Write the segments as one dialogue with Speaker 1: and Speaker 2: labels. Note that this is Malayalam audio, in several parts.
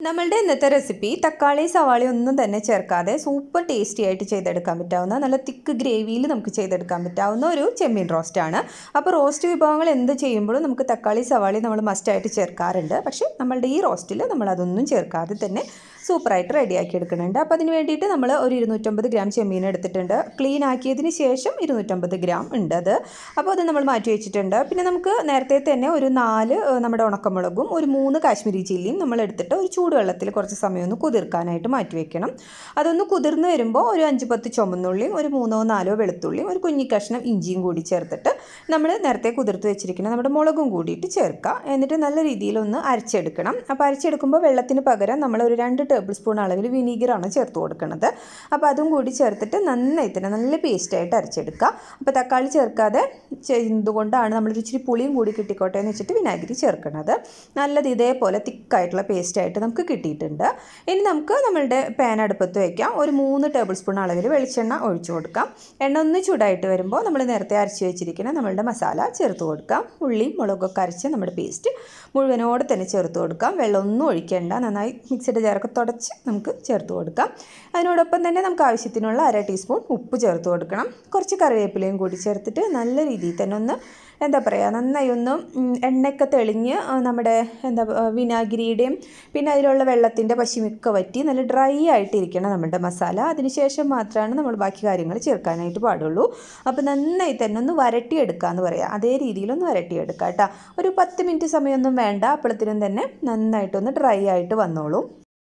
Speaker 1: നമ്മളുടെ ഇന്നത്തെ റെസിപ്പി തക്കാളി സവാളി ഒന്നും തന്നെ ചേർക്കാതെ സൂപ്പർ ടേസ്റ്റി ആയിട്ട് ചെയ്തെടുക്കാൻ പറ്റാവുന്ന നല്ല തിക്ക് ഗ്രേവിയിൽ നമുക്ക് ചെയ്തെടുക്കാൻ പറ്റാവുന്ന ഒരു ചെമ്മീൻ റോസ്റ്റാണ് അപ്പോൾ റോസ്റ്റ് വിഭവങ്ങൾ എന്ത് ചെയ്യുമ്പോഴും നമുക്ക് തക്കാളി സവാളി നമ്മൾ മസ്റ്റായിട്ട് ചേർക്കാറുണ്ട് പക്ഷേ നമ്മളുടെ ഈ റോസ്റ്റിൽ നമ്മൾ അതൊന്നും ചേർക്കാതെ തന്നെ സൂപ്പറായിട്ട് റെഡിയാക്കി എടുക്കുന്നുണ്ട് അപ്പോൾ അതിന് വേണ്ടിയിട്ട് നമ്മൾ ഒരു ഇരുന്നൂറ്റമ്പത് ഗ്രാം ചെമ്മീൻ എടുത്തിട്ടുണ്ട് ക്ലീൻ ആക്കിയതിന് ശേഷം ഇരുന്നൂറ്റമ്പത് ഗ്രാം ഉണ്ട് അത് അപ്പോൾ അത് നമ്മൾ മാറ്റി വെച്ചിട്ടുണ്ട് പിന്നെ നമുക്ക് നേരത്തെ തന്നെ ഒരു നാല് ഏഹ്, നമ്മുടെ ഉണക്കമുളകും ഒരു മൂന്ന് കാശ്മീരി ചില്ലിയും നമ്മൾ എടുത്തിട്ട് ഒരു ചൂടുവെള്ളത്തിൽ കുറച്ച് സമയം ഒന്ന് കുതിർക്കാനായിട്ട് മാറ്റി വെക്കണം അതൊന്ന് കുതിർന്ന് വരുമ്പോൾ ഒരു അഞ്ച് പത്ത് ചുമന്നുള്ളിയും ഒരു മൂന്നോ നാലോ വെളുത്തുള്ളിയും ഒരു കുഞ്ഞി കഷ്ണം ഇഞ്ചിയും കൂടി ചേർത്തിട്ട് നമ്മൾ നേരത്തെ കുതിർത്ത് വെച്ചിരിക്കുന്ന നമ്മുടെ മുളകും കൂടിയിട്ട് ചേർക്കുക എന്നിട്ട് നല്ല രീതിയിലൊന്ന് അരച്ചെടുക്കണം അപ്പോൾ അരച്ചെടുക്കുമ്പോൾ വെള്ളത്തിന് പകരം നമ്മൾ ഒരു രണ്ട് ടേബിൾ സ്പൂൺ അളവിൽ വിനീഗറാണ് ചേർത്ത് കൊടുക്കുന്നത് അപ്പോൾ അതും കൂടി ചേർത്തിട്ട് നന്നായി തന്നെ നല്ല പേസ്റ്റായിട്ട് അരച്ചെടുക്കുക അപ്പോൾ തക്കാളി ചേർക്കാതെ ചെയ്യുന്നതുകൊണ്ടാണ് നമ്മളൊരു ഇച്ചിരി പുളിയും കൂടി കിട്ടിക്കോട്ടെ എന്ന് വെച്ചിട്ട് വിനാഗിരി ചേർക്കുന്നത് നല്ലത് ഇതേപോലെ തിക്കായിട്ടുള്ള പേസ്റ്റായിട്ട് നമുക്ക് കിട്ടിയിട്ടുണ്ട് ഇനി നമുക്ക് നമ്മളുടെ പാൻ അടുപ്പത്ത് വയ്ക്കാം ഒരു മൂന്ന് ടേബിൾ സ്പൂൺ അളവിൽ വെളിച്ചെണ്ണ ഒഴിച്ചു കൊടുക്കാം എണ്ണ ഒന്ന് ചൂടായിട്ട് വരുമ്പോൾ നമ്മൾ നേരത്തെ അരച്ച് വെച്ചിരിക്കുന്ന നമ്മളുടെ മസാല ചേർത്ത് കൊടുക്കാം ഉള്ളി മുളകൊക്കെ അരച്ച് നമ്മുടെ പേസ്റ്റ് മുഴുവനോടെ തന്നെ ചേർത്ത് കൊടുക്കാം വെള്ളമൊന്നും ഒഴിക്കേണ്ട നന്നായി മിക്സിയുടെ ജാറൊക്കെ തുടച്ച് നമുക്ക് ചേർത്ത് കൊടുക്കാം അതിനോടൊപ്പം തന്നെ നമുക്ക് ആവശ്യത്തിനുള്ള അര ടീസ്പൂൺ ഉപ്പ് ചേർത്ത് കൊടുക്കണം കുറച്ച് കറിവേപ്പിലയും കൂടി ചേർത്തിട്ട് നല്ല രീതിയിൽ തന്നെ ഒന്ന് എന്താ പറയുക നന്നായി ഒന്ന് ഉം, എണ്ണയൊക്കെ തെളിഞ്ഞ് ആ, നമ്മുടെ എന്താ ആ, വിനാഗിരിയുടെയും പിന്നെ അതിലുള്ള വെള്ളത്തിൻ്റെ പശിമിക്ക വറ്റി നല്ല ഡ്രൈ ആയിട്ടിരിക്കണം നമ്മുടെ മസാല അതിനുശേഷം മാത്രമാണ് നമ്മൾ ബാക്കി കാര്യങ്ങൾ ചേർക്കാനായിട്ട് പാടുള്ളൂ അപ്പോൾ നന്നായി തന്നെ ഒന്ന് വരട്ടിയെടുക്കുക എന്ന് പറയാം അതേ രീതിയിലൊന്ന് വരട്ടിയെടുക്കുക കേട്ടോ ഒരു പത്ത് മിനിറ്റ് സമയമൊന്നും വേണ്ട അപ്പോഴത്തേനും തന്നെ നന്നായിട്ടൊന്ന് ഡ്രൈ ആയിട്ട് വന്നോളും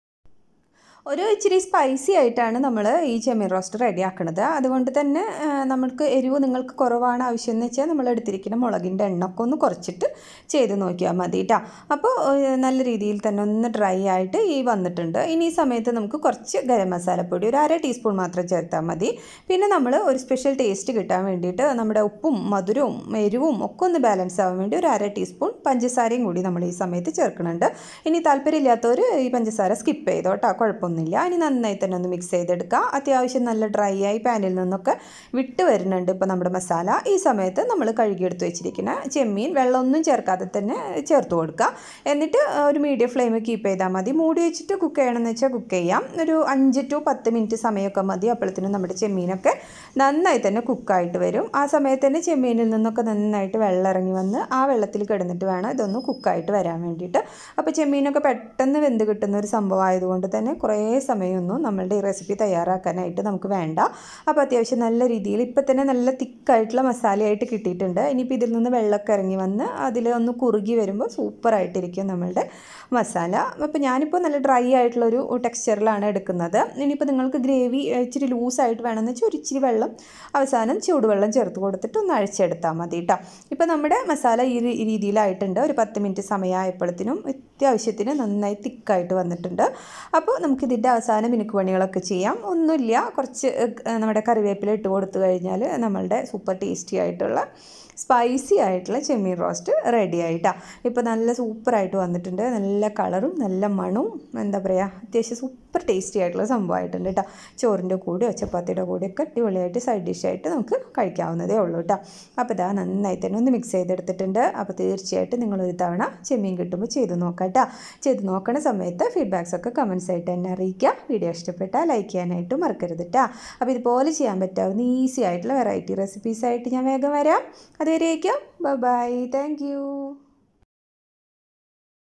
Speaker 1: ഒരു ഇച്ചിരി സ്പൈസി ആയിട്ടാണ് നമ്മൾ ഈ ചെമ്മീൻ റോസ്റ്റ് റെഡിയാക്കുന്നത് അതുകൊണ്ട് തന്നെ ആ, നമ്മൾക്ക് എരിവ് നിങ്ങൾക്ക് കുറവാണ് ആവശ്യം എന്ന് വെച്ചാൽ നമ്മൾ എടുത്തിരിക്കുന്ന മുളകിൻ്റെ എണ്ണൊക്കെ ഒന്ന് കുറച്ചിട്ട് ചെയ്ത് നോക്കിയാൽ മതി കേട്ടോ അപ്പോൾ ഏ, നല്ല രീതിയിൽ തന്നെ ഒന്ന് ഡ്രൈ ആയിട്ട് ഈ വന്നിട്ടുണ്ട് ഇനി ഈ സമയത്ത് നമുക്ക് കുറച്ച് ഗരം മസാലപ്പൊടി ഒരു അര ടീസ്പൂൺ മാത്രം ചേർത്താൽ മതി പിന്നെ നമ്മൾ ഒരു സ്പെഷ്യൽ ടേസ്റ്റ് കിട്ടാൻ വേണ്ടിയിട്ട് നമ്മുടെ ഉപ്പും മധുരവും എരിവും ഒക്കെ ഒന്ന് ബാലൻസ് ആവാൻ വേണ്ടി ഒരു അര ടീസ്പൂൺ പഞ്ചസാരയും കൂടി നമ്മൾ ഈ സമയത്ത് ചേർക്കുന്നുണ്ട് ഇനി താല്പര്യമില്ലാത്തവർ ഈ പഞ്ചസാര സ്കിപ്പ് ചെയ്തോട്ടോ കുഴപ്പമൊന്നുമില്ല ഇനി നന്നായി തന്നെ ഒന്ന് മിക്സ് ചെയ്തെടുക്കുക അത്യാവശ്യം നല്ല ഡ്രൈ ആയി പാനിൽ നിന്നൊക്കെ വിട്ട് വരുന്നുണ്ട് ഇപ്പോൾ നമ്മുടെ മസാല ഈ സമയത്ത് നമ്മൾ കഴുകിയെടുത്ത് വെച്ചിരിക്കുന്ന ചെമ്മീൻ വെള്ളമൊന്നും ചേർക്കാതെ തന്നെ ചേർത്ത് കൊടുക്കുക എന്നിട്ട് ഒരു മീഡിയം ഫ്ലെയിം കീപ്പ് ചെയ്താൽ മതി മൂടി വെച്ചിട്ട് കുക്ക് ചെയ്യണമെന്ന് വെച്ചാൽ കുക്ക് ചെയ്യാം ഒരു അഞ്ച് ടു പത്ത് മിനിറ്റ് സമയമൊക്കെ മതി അപ്പോഴത്തേനും നമ്മുടെ ചെമ്മീനൊക്കെ നന്നായി തന്നെ കുക്കായിട്ട് വരും ആ സമയത്ത് തന്നെ ചെമ്മീനിൽ നിന്നൊക്കെ നന്നായിട്ട് വെള്ളം ഇറങ്ങി വന്ന് ആ വെള്ളത്തിൽ കിടന്നിട്ട് വേണം ഇതൊന്ന് കുക്കായിട്ട് വരാൻ വേണ്ടിയിട്ട് അപ്പോൾ ചെമ്മീനൊക്കെ പെട്ടെന്ന് വെന്ത് കിട്ടുന്ന ഒരു സംഭവം ആയതുകൊണ്ട് തന്നെ കുറേ സമയമൊന്നും നമ്മളുടെ ഈ റെസിപ്പി തയ്യാറാക്കാനായിട്ട് നമുക്ക് വേണ്ട അപ്പോൾ അത്യാവശ്യം നല്ല രീതിയിൽ ഇപ്പം തന്നെ നല്ല തിക്കായിട്ടുള്ള മസാലയായിട്ട് കിട്ടിയിട്ടുണ്ട് ഇനിയിപ്പോൾ ഇതിൽ നിന്ന് വെള്ളമൊക്കെ ഇറങ്ങി വന്ന് അതിൽ ഒന്ന് കുറുകി വരുമ്പോൾ സൂപ്പറായിട്ടിരിക്കും നമ്മളുടെ മസാല അപ്പോൾ ഞാനിപ്പോൾ നല്ല ഡ്രൈ ആയിട്ടുള്ളൊരു ടെക്സ്ചറിലാണ് എടുക്കുന്നത് ഇനിയിപ്പോൾ നിങ്ങൾക്ക് ഗ്രേവി ഇച്ചിരി ലൂസായിട്ട് വേണമെന്ന് വെച്ചാൽ ഒരു ഇച്ചിരി വെള്ളം അവസാനം ചൂടുവെള്ളം ചേർത്ത് കൊടുത്തിട്ട് ഒന്ന് അഴിച്ചെടുത്താൽ മതി കേട്ടോ ഇപ്പോൾ നമ്മുടെ മസാല ഈ രീ- രീതിയിലായിട്ടുണ്ട് ഒരു പത്ത് മിനിറ്റ് സമയമായപ്പോഴത്തേനും അത്യാവശ്യത്തിന് നന്നായി തിക്കായിട്ട് വന്നിട്ടുണ്ട് അപ്പോൾ നമുക്കിതിൻ്റെ അവസാനം മിനുക്ക് പണികളൊക്കെ ചെയ്യാം ഒന്നുമില്ല കുറച്ച് ഏഹ്, നമ്മുടെ കറിവേപ്പില ഇട്ട് കൊടുത്തു കഴിഞ്ഞാൽ നമ്മളുടെ സൂപ്പർ ടേസ്റ്റി ആയിട്ടുള്ള സ്പൈസി ആയിട്ടുള്ള ചെമ്മീൻ റോസ്റ്റ് റെഡി ആയിട്ടാ ഇപ്പോൾ നല്ല സൂപ്പറായിട്ട് വന്നിട്ടുണ്ട് നല്ല കളറും നല്ല മണവും എന്താ പറയുക അത്യാവശ്യം സൂപ്പർ ടേസ്റ്റി ആയിട്ടുള്ള സംഭവമായിട്ടുണ്ട് കേട്ടോ ചോറിൻ്റെ കൂടെയോ ചപ്പാത്തിയുടെ കൂടെയൊക്കെ അടിപൊളിയായിട്ട് സൈഡ് ഡിഷായിട്ട് നമുക്ക് കഴിക്കാവുന്നതേ ഉള്ളൂ കേട്ടോ അപ്പോൾ ഇതാ നന്നായി തന്നെ ഒന്ന് മിക്സ് ചെയ്തെടുത്തിട്ടുണ്ട് അപ്പോൾ തീർച്ചയായിട്ടും നിങ്ങളൊരു തവണ ചെമ്മീൻ കിട്ടുമ്പോൾ ചെയ്ത് നോക്കാം കേട്ടോ ചെയ്ത് നോക്കണ സമയത്ത് ഫീഡ്ബാക്സ് ഒക്കെ കമൻസ് ആയിട്ട് എന്നെ അറിയിക്കുക വീഡിയോ ഇഷ്ടപ്പെട്ടാൽ ലൈക്ക് ചെയ്യാനായിട്ട് മറക്കരുത് കേട്ടോ അപ്പോൾ ഇതുപോലെ ചെയ്യാൻ പറ്റാവുന്ന ഈസി ആയിട്ടുള്ള വെറൈറ്റി റെസിപ്പീസ് ആയിട്ട് ഞാൻ വേഗം വരാം അതുവരേക്കും ബൈ താങ്ക് യു